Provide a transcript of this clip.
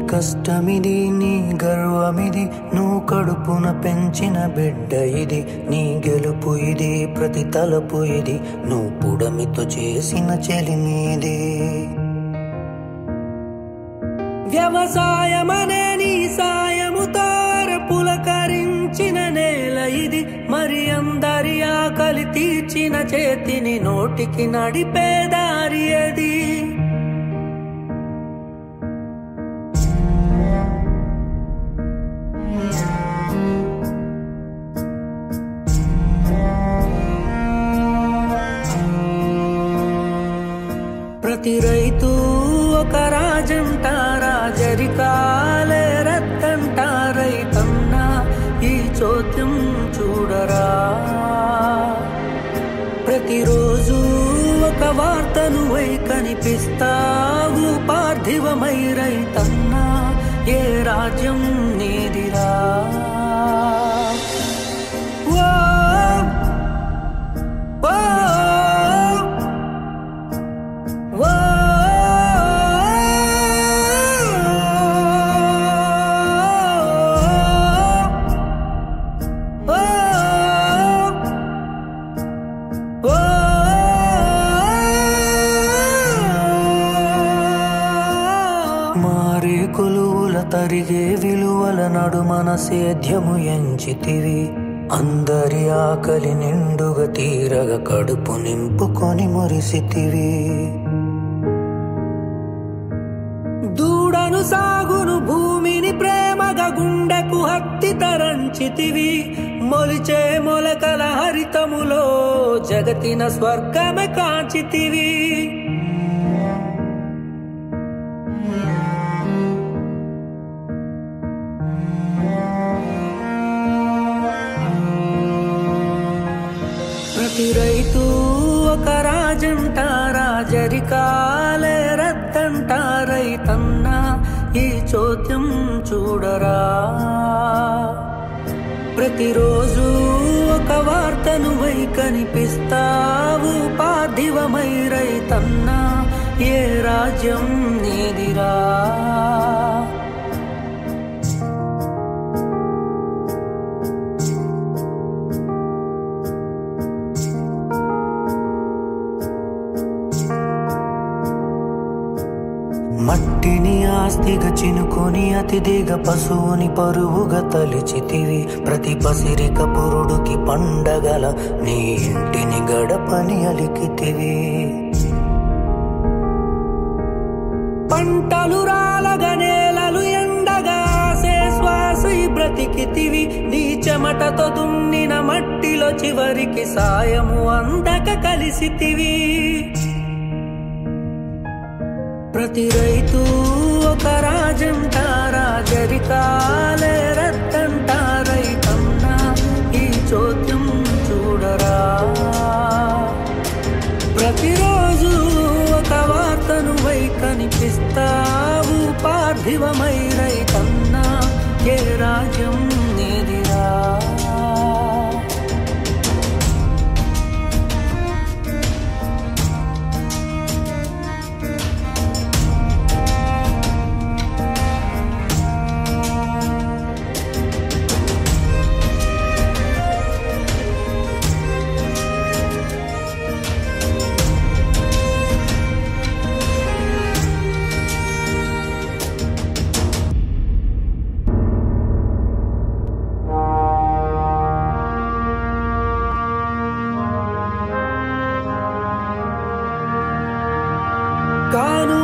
కష్టమిది నీ గర్వమిది నువ్వు కడుపున పెంచిన బిడ్డ ఇది నీ గెలుపు ఇది ప్రతి తలపు ఇది నువ్వు పుడమితో చేసిన చెలిమీది వ్యవసాయమనే నీ సాయముతో పులకరించిన నేల ఇది మరి అందరి ఆకలి తీర్చిన చేతిని నోటికి నడిపే దారి అది ప్రతి రైతు ఒక రాజంట రాజరికాలే రత్తంట రైతన్నా ఈ చోద్యం చూడరా ప్రతిరోజు ఒక వార్తను వై కనిపిస్తావు పార్థివమై రైతన్నా ఏ రాజ్యం నీదిరా ఓ, ఓ, ఓ, ఓ, ఓ, మారే కొలువుల తరిగే విలువల నడుమన సేద్యము ఎంచితివి అందరి ఆకలి నిండుగా తీరగ కడుపు నింపుకొని మురిసితివి దూడను సాగును భూమిని ప్రేమగా గుండెకు హత్తి తరంచితివి మొలిచే మొలకల హరితములో జగతిన స్వర్గమే కాంచితివి ప్రతి రైతు ఒక రాజంట రాజరికాలే రత్తంట రైతన్నా ఈ చోద్యం చూడరా ప్రతిరోజు ఒక వార్తను వై కనిపిస్తావు పార్థివమై రైతన్నా ఏ రాజ్యం నీదిరా మట్టిని ఆస్తిగా చినుకొని అతిథిగా పశువుని పరువుగా తలిచితివి ప్రతి పసిరిక పురుడుకి పండగల నీ ఇంటిని గడపని అలికితివి పంటలు రాలగా నేలలు ఎండగా ఆసే శ్వాస ఈ బ్రతికితివి నీ చెమటతో దున్నిన మట్టిలో చివరికి సాయము అందక కలిసితివి ప్రతి రైతు ఒక రాజంట రాజరికాలే రత్తంట రైతన్నా ఈ చోద్యం చూడరా ప్రతిరోజు ఒక వార్తను వై కనిపిస్తావు పార్థివమై రైతన్నా ఏ రాజ్యం నీదిరా కాను